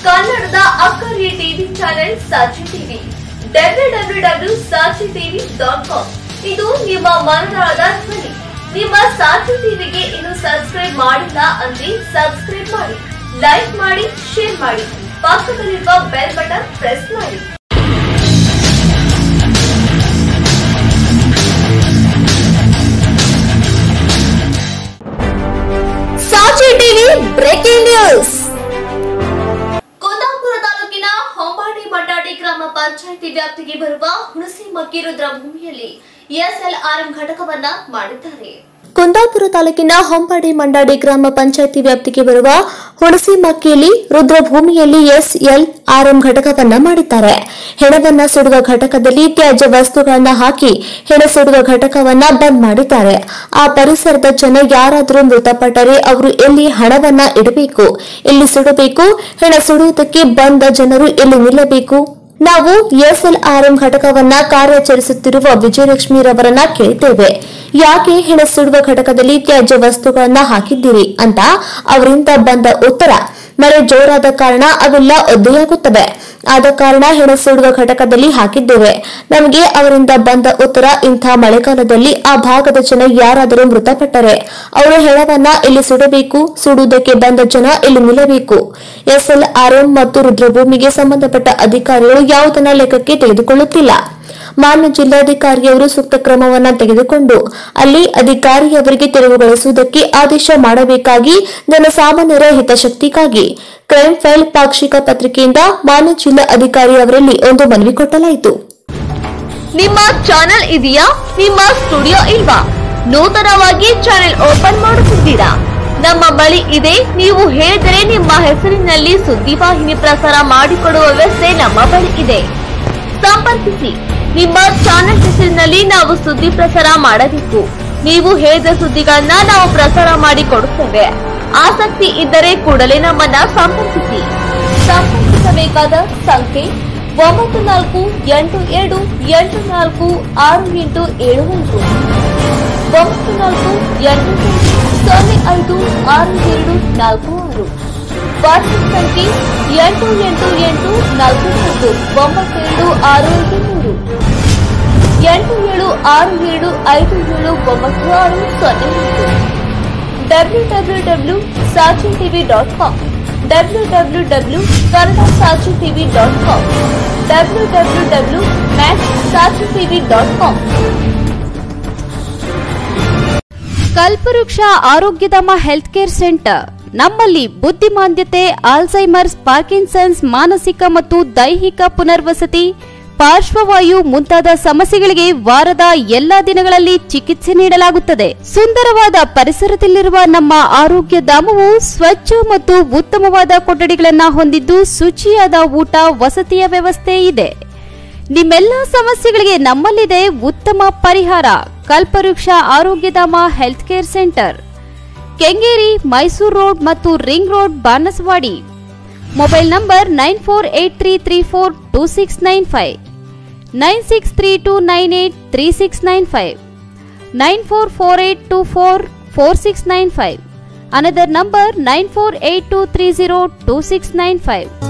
ಕನ್ನಡದ ಅಕ್ಕರಿಯ TV channel Sakshi TV W W W Sakshi TV dot com ಇದು ನಿಮ್ಮ ಮನದಾಳದ ಧ್ವನಿ ನಿಮ್ಮ ಸಾಕ್ಷಿ ಟಿವಿಗೆ ಇನ್ನು ಸಬ್ಸ್ಕ್ರೈಬ್ ಮಾಡಿಲ್ಲ ಅಂದ್ರೆ ಸಬ್ಸ್ಕ್ರೈಬ್ ಮಾಡಿ ಲೈಕ್ ಮಾಡಿ ಶೇರ್ ಮಾಡಿ ಪಕ್ಕದಲ್ಲಿರುವ ಬೆಲ್ ಬಟನ್ ಪ್ರೆಸ್ ಮಾಡಿ Sakshi TV breaking news Kundapura ತಾಲೂಕಿನ ಹೊಂಬಾಡಿ ಬಡ್ಡಾಡಿ ಗ್ರಾಮ ಪಂಚಾಯಿತಿ ವ್ಯಾಪ್ತಿಗೆ ಬರುವ ಹುಣಸಿ ಮಕ್ಕಿರುದ್ರ ಭೂಮಿಯಲ್ಲಿ ಎಸ್ಎಲ್ಆರ್ಎಂ ಘಟಕವನ್ನ ಮಾಡಿದ್ದಾರೆ ಕುಂದಾಪುರ ತಾಲೂಕಿನ ಹೊಂಬಾಡಿ ಮಂಡಾಡಿ ಗ್ರಾಮ ಪಂಚಾಯಿತಿ ವ್ಯಾಪ್ತಿಗೆ ಬರುವ ಹುಣಸಿ ಮಕ್ಕಿಯಲ್ಲಿ ರುದ್ರಭೂಮಿಯಲ್ಲಿ ಎಸ್ಎಲ್ ಆರ್ಎಂ ಘಟಕವನ್ನ ಮಾಡಿದ್ದಾರೆ ಹೆಣವನ್ನ ಸುಡುವ ಘಟಕದಲ್ಲಿ ತ್ಯಾಜ್ಯ ವಸ್ತುಗಳನ್ನ ಹಾಕಿ ಹೆಣ ಸುಡುವ ಘಟಕವನ್ನ ಬಂದ್ ಮಾಡಿದ್ದಾರೆ ಆ ಪರಿಸರದ ಜನ ಯಾರಾದರೂ ಮೃತಪಟ್ಟರೆ ಅವರು ಎಲ್ಲಿ ಹಣವನ್ನ ಇಡಬೇಕು ಎಲ್ಲಿ ಸುಡಬೇಕು ಹೆಣ ಸುಡುವುದಕ್ಕೆ ಬಂದ ಜನರು ಎಲ್ಲಿ ನಿಲ್ಲಬೇಕು ನಾವು ಎಸ್ಎಲ್ಆರ್ಎಂ ಘಟಕವನ್ನ ಕಾರ್ಯಾಚರಿಸುತ್ತಿರುವ ವಿಜಯಲಕ್ಷ್ಮಿರವರನ್ನ ಕೇಳಿದ್ದೇವೆ ಯಾಕೆ ಹೆಣ ಸುಡುವ ಘಟಕದಲ್ಲಿ ತ್ಯಾಜ್ಯ ವಸ್ತುಗಳನ್ನ ಹಾಕಿದ್ದೀರಿ ಅಂತ ಅವರಿಂದ ಬಂದ ಉತ್ತರ ಮಳೆ ಜೋರಾದ ಕಾರಣ ಅವೆಲ್ಲ ಒದ್ದೆಯಾಗುತ್ತವೆ ಆದ ಕಾರಣ ಹೆಣ ಸುಡುವ ಘಟಕದಲ್ಲಿ ಹಾಕಿದ್ದೇವೆ ನಮಗೆ ಅವರಿಂದ ಬಂದ ಉತ್ತರ ಇಂಥ ಮಳೆಗಾಲದಲ್ಲಿ ಆ ಭಾಗದ ಜನ ಯಾರಾದರೂ ಮೃತಪಟ್ಟರೆ ಅವರು ಹೆಣವನ್ನ ಇಲ್ಲಿ ಸುಡಬೇಕು ಸುಡುವುದಕ್ಕೆ ಬಂದ ಜನ ಇಲ್ಲಿ ನಿಲ್ಲಬೇಕು ಎಸ್ಎಲ್ಆರ್ಎಂ ಮತ್ತು ರುದ್ರಭೂಮಿಗೆ ಸಂಬಂಧಪಟ್ಟ ಅಧಿಕಾರಿಗಳು ಯಾವುದನ್ನ ಲೆಕ್ಕಕ್ಕೆ ತೆಗೆದುಕೊಳ್ಳುತ್ತಿಲ್ಲ ಮಾನ್ಯ ಜಿಲ್ಲಾಧಿಕಾರಿಯವರು ಸೂಕ್ತ ಕ್ರಮವನ್ನ ತೆಗೆದುಕೊಂಡು ಅಲ್ಲಿ ಅಧಿಕಾರಿಯವರಿಗೆ ತೆರವುಗೊಳಿಸುವುದಕ್ಕೆ ಆದೇಶ ಮಾಡಬೇಕಾಗಿ ಜನಸಾಮಾನ್ಯರ ಹಿತಶಕ್ತಿಗಾಗಿ ಕ್ರೈಮ್ ಫೈಲ್ ಪಾಕ್ಷಿಕ ಪತ್ರಿಕೆಯಿಂದ ಮಾನ್ಯ ಜಿಲ್ಲಾ ಅಧಿಕಾರಿಯವರಲ್ಲಿ ಒಂದು ಮನವಿ ಕೊಟ್ಟಲಾಯಿತು ನಿಮ್ಮ ಚಾನೆಲ್ ಇದೆಯಾ ನಿಮ್ಮ ಸ್ಟುಡಿಯೋ ಇಲ್ವಾ ನೂತನವಾಗಿ ಚಾನೆಲ್ ಓಪನ್ ಮಾಡುತ್ತಿದ್ದೀರಾ ನಮ್ಮ ಬಳಿ ಇದೆ ನೀವು ಹೇಳಿದರೆ ನಿಮ್ಮ ಹೆಸರಿನಲ್ಲಿ ಸುದ್ದಿವಾಹಿನಿ ಪ್ರಸಾರ ಮಾಡಿಕೊಡುವ ವ್ಯವಸ್ಥೆ ನಮ್ಮ ಬಳಿ ಇದೆ ಸಂಪರ್ಕಿಸಿ ನಿಮ್ಮ ಚಾನೆಲ್ ಹೆಸರಿನಲ್ಲಿ ನಾವು ಸುದ್ದಿ ಪ್ರಸಾರ ಮಾಡಬೇಕು ನೀವು ಹೇಳಿದ ಸುದ್ದಿಗಳನ್ನ ನಾವು ಪ್ರಸಾರ ಮಾಡಿ ಕೊಡುತ್ತೇವೆ ಆಸಕ್ತಿ ಇದ್ದರೆ ಕೂಡಲೇ ನಮ್ಮನ್ನ ಸಂಪರ್ಕಿಸಿ ಸಂಪರ್ಕಿಸಬೇಕಾದ ಸಂಖ್ಯೆ ಒಂಬತ್ತು ನಾಲ್ಕು ಎಂಟು ಎರಡು ಎಂಟು ನಾಲ್ಕು ಆರು ಎಂಟು ಏಳು ಐದು ಒಂಬತ್ತು ನಾಲ್ಕು ಎಂಟು ಎಂಟು ಸೊನ್ನೆ ಐದು ಆರು ಎರಡು ನಾಲ್ಕು ಆರು ವಾಟ್ಸ್ಆಪ್ ಸಂಖ್ಯೆ ಎಂಟು ಎಂಟು ಎಂಟು ನಾಲ್ಕು ನಾಲ್ಕು ಒಂಬತ್ತೆರಡು ಆರು ಐದು ಮೂರು ಎಂಟು ಏಳು ಆರು ಏಳು ಐದು ಏಳು ಒಂಬತ್ತು ಆರು ಸೊನ್ನೆ ಎಂಟು W W W Saachi TV dot com W W W Kannada Saachi TV dot com W W W max Saachi TV dot com Kalpavriksha Arogyadhama health care centre ನಮ್ಮಲ್ಲಿ ಬುದ್ಧಿಮಾಂದ್ಯತೆ ಆಲ್ಝೈಮರ್ಸ್ ಪಾರ್ಕಿನ್ಸನ್ಸ್ ಮಾನಸಿಕ ಮತ್ತು ದೈಹಿಕ ಪುನರ್ವಸತಿ ಪಾರ್ಶ್ವವಾಯು ಮುಂತಾದ ಸಮಸ್ಯೆಗಳಿಗೆ ವಾರದ ಎಲ್ಲಾ ದಿನಗಳಲ್ಲಿ ಚಿಕಿತ್ಸೆ ನೀಡಲಾಗುತ್ತದೆ ಸುಂದರವಾದ ಪರಿಸರದಲ್ಲಿರುವ ನಮ್ಮ ಆರೋಗ್ಯ ಧಾಮವು ಸ್ವಚ್ಛ ಮತ್ತು ಉತ್ತಮವಾದ ಕೊಠಡಿಗಳನ್ನು ಹೊಂದಿದ್ದು ಶುಚಿಯಾದ ಊಟ ವಸತಿಯ ವ್ಯವಸ್ಥೆ ಇದೆ ನಿಮ್ಮೆಲ್ಲ ಸಮಸ್ಯೆಗಳಿಗೆ ನಮ್ಮಲ್ಲಿದೆ ಉತ್ತಮ ಪರಿಹಾರ Kalpavriksha Arogyadhama health care centre Kengeri Mysore road ಮತ್ತು ring road Banaswadi mobile number nine four eight three three four two six nine five nine six three two nine eight three six nine five nine four four eight two four four six nine five another number nine four eight two three zero two six nine five